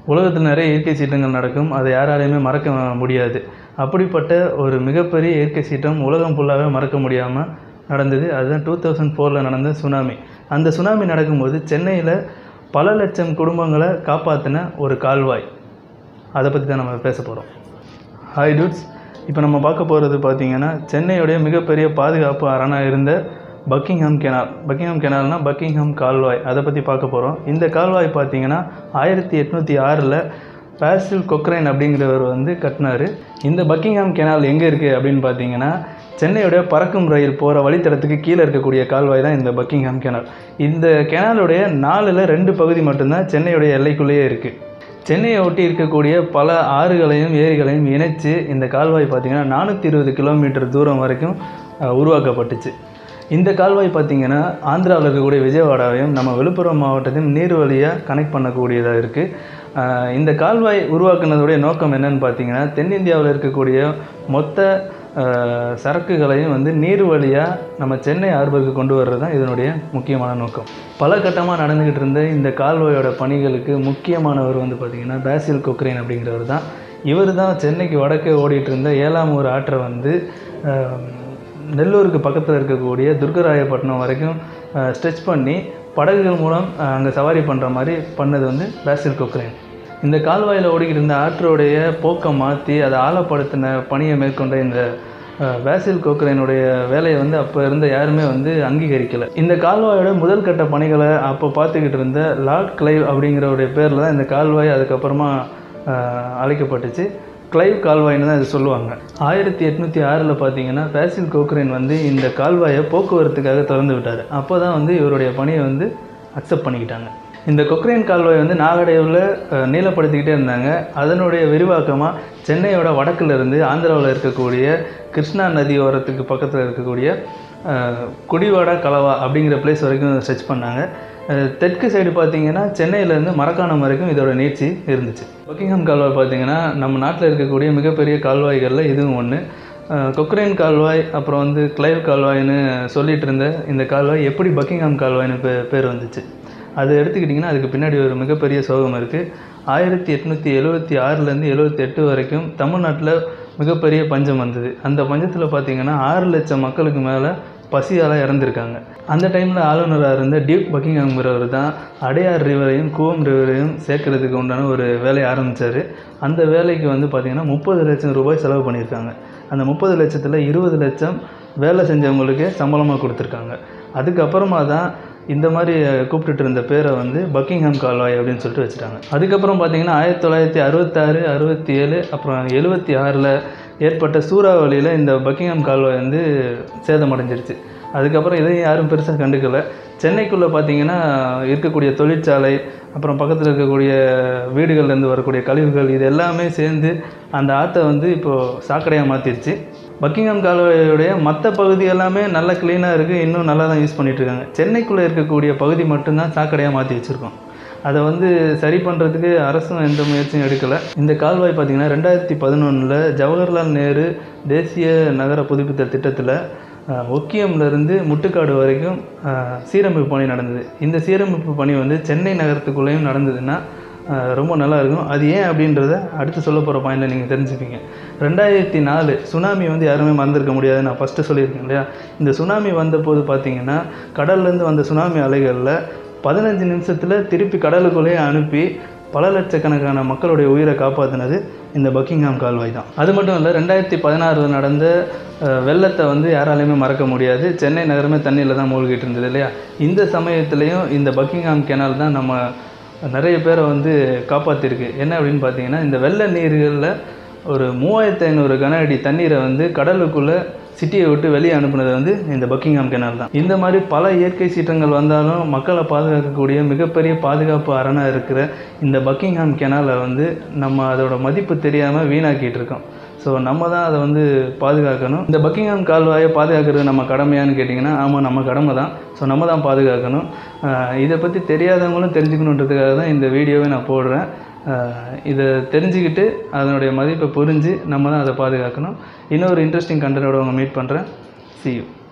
உலகத்தில் நிறைய இயற்கை சீற்றங்கள் நடக்கும் அதை யாராலையுமே மறக்க முடியாது அப்படிப்பட்ட ஒரு மிகப்பெரிய இயற்கை சீற்றம் உலகம் ஃபுல்லாகவே மறக்க முடியாமல் நடந்தது அதுதான் டூ தௌசண்ட் ஃபோரில் நடந்த சுனாமி அந்த சுனாமி நடக்கும்போது சென்னையில் பல லட்சம் குடும்பங்களை காப்பாற்றின ஒரு கால்வாய் அதை பற்றி தான் நம்ம பேச போகிறோம் ஹாய் டூட்ஸ் இப்போ நம்ம பார்க்க போகிறது பார்த்தீங்கன்னா சென்னையுடைய மிகப்பெரிய பாதுகாப்பு அரணாக இருந்த பக்கிங்ஹாம் கெனால் பக்கிங்ஹாம் கெனால்னால் பக்கிங்ஹாம் கால்வாய் அதை பற்றி பார்க்க போகிறோம் இந்த கால்வாய் பார்த்தீங்கன்னா ஆயிரத்தி எட்நூற்றி ஆறில் பாசில் கொக்ரைன் அப்படிங்கிறவர் வந்து கட்டினார் இந்த பக்கிங்ஹாம் கெனால் எங்கே இருக்குது அப்படின்னு பார்த்தீங்கன்னா சென்னையுடைய பறக்கும் ரயில் போகிற வழித்தடத்துக்கு கீழே இருக்கக்கூடிய கால்வாய் தான் இந்த பக்கிங்ஹாம் கெனால் இந்த கெனாலுடைய நாலில் ரெண்டு பகுதி மட்டும்தான் சென்னையுடைய எல்லைக்குள்ளேயே இருக்குது சென்னையை ஒட்டி இருக்கக்கூடிய பல ஆறுகளையும் ஏரிகளையும் இணைச்சு இந்த கால்வாய் பார்த்திங்கன்னா நானூற்றி இருபது கிலோமீட்டர் தூரம் வரைக்கும் அஹ், உருவாக்கப்பட்டுச்சு இந்த கால்வாய் பார்த்திங்கன்னா ஆந்திராவில் இருக்கக்கூடிய விஜயவாடாவையும் நம்ம விழுப்புரம் மாவட்டத்தையும் நீர் வழியாக கனெக்ட் பண்ணக்கூடியதாக இருக்குது இந்த கால்வாய் உருவாக்குனதுடைய நோக்கம் என்னன்னு பார்த்தீங்கன்னா தென்னிந்தியாவில் இருக்கக்கூடிய மொத்த அஹ், சரக்குகளையும் வந்து நீர் வழியாக நம்ம சென்னை ஹார்பருக்கு கொண்டு வர்றது தான் இதனுடைய முக்கியமான நோக்கம் பல கட்டமாக நடந்துக்கிட்டு இருந்த இந்த கால்வாயோட பணிகளுக்கு முக்கியமானவர் வந்து பார்த்திங்கன்னா பேசில் கொக்ரைன் அப்படிங்கிறவர் தான் இவர் தான் சென்னைக்கு வடக்கே ஓடிட்டு இருந்த ஏழாம் ஒரு ஆற்றை வந்து அஹ், நெல்லூருக்கு பக்கத்தில் இருக்கக்கூடிய துர்கராயப்பட்டினம் வரைக்கும் ஸ்ட்ரெச் பண்ணி படகுகள் மூலம் அங்கே சவாரி பண்ணுற மாதிரி பண்ணது வந்து பேசில் கொக்ரைன் இந்த கால்வாயில் ஓடிக்கிட்டு இருந்த ஆற்றோடைய போக்கை மாற்றி அதை ஆழப்படுத்தின பணியை மேற்கொண்ட இந்த அஹ், பேசில் கோக்ரைனுடைய வேலையை வந்து அப்போ இருந்த யாருமே வந்து அங்கீகரிக்கலை இந்த கால்வாயோட முதல் கட்ட பணிகளை அப்போ பார்த்துக்கிட்டு இருந்த லார்ட் கிளைவ் அப்படிங்கிறவருடைய பேரில் தான் இந்த கால்வாய் அதுக்கப்புறமா அஹ், அழைக்கப்பட்டுச்சு கிளைவ் கால்வாய்னு தான் இது சொல்லுவாங்க ஆயிரத்தி எட்நூற்றி ஆறில் பார்த்தீங்கன்னா பேசில் கோக்ரைன் வந்து இந்த கால்வாயை போக்குவரத்துக்காக திறந்து விட்டார் அப்போ தான் வந்து இவருடைய பணியை வந்து அக்செப்ட் பண்ணிக்கிட்டாங்க இந்த கொக்ரைன் கால்வாய் வந்து நாகடைவில் அஹ், நீளப்படுத்திக்கிட்டே இருந்தாங்க அதனுடைய விரிவாக்கமாக சென்னையோட வடக்குல இருந்து ஆந்திராவில் இருக்கக்கூடிய கிருஷ்ணா நதி ஓரத்துக்கு பக்கத்தில் இருக்கக்கூடிய அஹ், குடிவாடா கலவா அப்படிங்கிற பிளேஸ் வரைக்கும் ஸ்ட்ரெச் பண்ணாங்க அஹ், தெற்கு சைடு பார்த்தீங்கன்னா சென்னையிலேருந்து மரக்காணம் வரைக்கும் இதோட நீட்சி இருந்துச்சு பக்கிங்ஹாம் கால்வாய் பார்த்தீங்கன்னா நம்ம நாட்டில் இருக்கக்கூடிய மிகப்பெரிய கால்வாய்களில் இதுவும் ஒன்று கொக்ரைன் கால்வாய் அப்புறம் வந்து கிளைவ் கால்வாய்னு சொல்லிட்டு இருந்த இந்த கால்வாய் எப்படி பக்கிங்ஹாம் கால்வாய்னு பே பேர் வந்துச்சு அது எடுத்துக்கிட்டிங்கன்னா அதுக்கு பின்னாடி ஒரு மிகப்பெரிய சோகம் இருக்குது ஆயிரத்தி எட்நூற்றி எழுபத்தி ஆறுலேருந்து எழுபத்தி எட்டு வரைக்கும் தமிழ்நாட்டில் மிகப்பெரிய பஞ்சம் வந்தது அந்த பஞ்சத்தில் பார்த்தீங்கன்னா ஆறு லட்சம் மக்களுக்கு மேலே பசியால் இறந்துருக்காங்க அந்த டைமில் ஆளுநராக இருந்த டியூக் பக்கிங்ஹாம்ங்கிறவர் தான் அடையார் ரிவரையும் கூவம் ரிவரையும் சேர்க்கறதுக்கு உண்டான ஒரு வேலையை ஆரம்பித்தார் அந்த வேலைக்கு வந்து பார்த்திங்கன்னா முப்பது லட்சம் ரூபாய் செலவு பண்ணியிருக்காங்க அந்த முப்பது லட்சத்தில் இருபது லட்சம் வேலை செஞ்சவங்களுக்கு சம்பளமாக கொடுத்துருக்காங்க அதுக்கப்புறமா தான் இந்த மாதிரி கூப்பிட்டுட்டு இருந்த பேரை வந்து பக்கிங்ஹாம் கால்வாய் அப்படின்னு சொல்லிட்டு வச்சுட்டாங்க அதுக்கப்புறம் பார்த்தீங்கன்னா ஆயிரத்தி தொள்ளாயிரத்தி அறுபத்தாறு அறுபத்தி ஏழு அப்புறம் எழுபத்தி ஆறில் ஏற்பட்ட சூறாவளியில் இந்த பக்கிங்ஹாம் கால்வாய் வந்து சேதமடைஞ்சிருச்சு அதுக்கப்புறம் இதையும் யாரும் பெருசாக கண்டுக்கல சென்னைக்குள்ளே பார்த்தீங்கன்னா இருக்கக்கூடிய தொழிற்சாலை அப்புறம் பக்கத்தில் இருக்கக்கூடிய வீடுகள்லேருந்து வரக்கூடிய கழிவுகள் இது எல்லாமே சேர்ந்து அந்த ஆற்றை வந்து இப்போது சாக்கடையாக மாற்றிருச்சு பக்கிங்ஹாம் கால்வாயுடைய மற்ற பகுதி எல்லாமே நல்ல க்ளீனாக இருக்குது இன்னும் நல்லா தான் யூஸ் பண்ணிட்டு இருக்காங்க சென்னைக்குள்ளே இருக்கக்கூடிய பகுதி மட்டும்தான் சாக்கடையாக மாற்றி வச்சுருக்கோம் அதை வந்து சரி பண்ணுறதுக்கு அரசும் எந்த முயற்சியும் எடுக்கலை இந்த கால்வாய் பார்த்திங்கன்னா ரெண்டாயிரத்தி பதினொன்றில் ஜவஹர்லால் நேரு தேசிய நகர புதுப்பித்தல் திட்டத்தில் அஹ், ஒக்கியம்லேருந்து முட்டுக்காடு வரைக்கும் அஹ், சீரமைப்பு பணி நடந்தது இந்த சீரமைப்பு பணி வந்து சென்னை நகரத்துக்குள்ளேயும் நடந்ததுன்னா அஹ், ரொம்ப நல்லா இருக்கும் அது ஏன் அப்படின்றத அடுத்து சொல்ல போகிற பாயிண்டில் நீங்கள் தெரிஞ்சுப்பீங்க ரெண்டாயிரத்தி நாலு சுனாமி வந்து யாருமே மறந்துருக்க முடியாது நான் ஃபஸ்ட்டு சொல்லியிருக்கேன் இல்லையா இந்த சுனாமி வந்தபோது பார்த்தீங்கன்னா கடல்லேருந்து வந்த சுனாமி அலைகளில் பதினஞ்சு நிமிஷத்தில் திருப்பி கடலுக்குள்ளேயே அனுப்பி பல லட்சக்கணக்கான மக்களுடைய உயிரை காப்பாற்றினது இந்த பக்கிங்ஹாம் கால்வாய் தான் அது மட்டும் இல்லை ரெண்டாயிரத்தி பதினாறில் நடந்த அஹ், வெள்ளத்தை வந்து யாராலையுமே மறக்க முடியாது சென்னை நகரமே தண்ணியில் தான் மூழ்கிட்டு இருந்தது இல்லையா இந்த சமயத்துலேயும் இந்த பக்கிங்ஹாம் கெனால் தான் நம்ம நிறைய பேரை வந்து காப்பாற்றிருக்கு என்ன அப்படின்னு பார்த்தீங்கன்னா இந்த வெள்ள நீர்களில் ஒரு மூவாயிரத்து ஐநூறு கன அடி தண்ணீரை வந்து கடலுக்குள்ளே சிட்டியை விட்டு வெளியே அனுப்புனது வந்து இந்த பக்கிங்ஹாம் கெனால் தான் இந்த மாதிரி பல இயற்கை சீற்றங்கள் வந்தாலும் மக்களை பாதுகாக்கக்கூடிய மிகப்பெரிய பாதுகாப்பு அரணாக இருக்கிற இந்த பக்கிங்ஹாம் கெனாலை வந்து நம்ம அதோட மதிப்பு தெரியாமல் வீணாக்கிட்டு இருக்கோம் ஸோ நம்ம தான் அதை வந்து பாதுகாக்கணும் இந்த பக்கிங்ஹாம் கால்வாயை பாதுகாக்கிறது நம்ம கடமையான்னு கேட்டிங்கன்னா ஆமாம் நம்ம கடமை தான் ஸோ நம்ம தான் பாதுகாக்கணும் ஆஹ் இதை பற்றி தெரியாதவங்களும் தெரிஞ்சுக்கணுன்றதுக்காக தான் இந்த வீடியோவை நான் போடுறேன் ஆஹ் இதை தெரிஞ்சுக்கிட்டு அதனுடைய மதிப்பை புரிஞ்சு நம்ம தான் அதை பாதுகாக்கணும் இன்னொரு இன்ட்ரெஸ்டிங் கண்டனோட உங்களை மீட் பண்ணுறேன் see you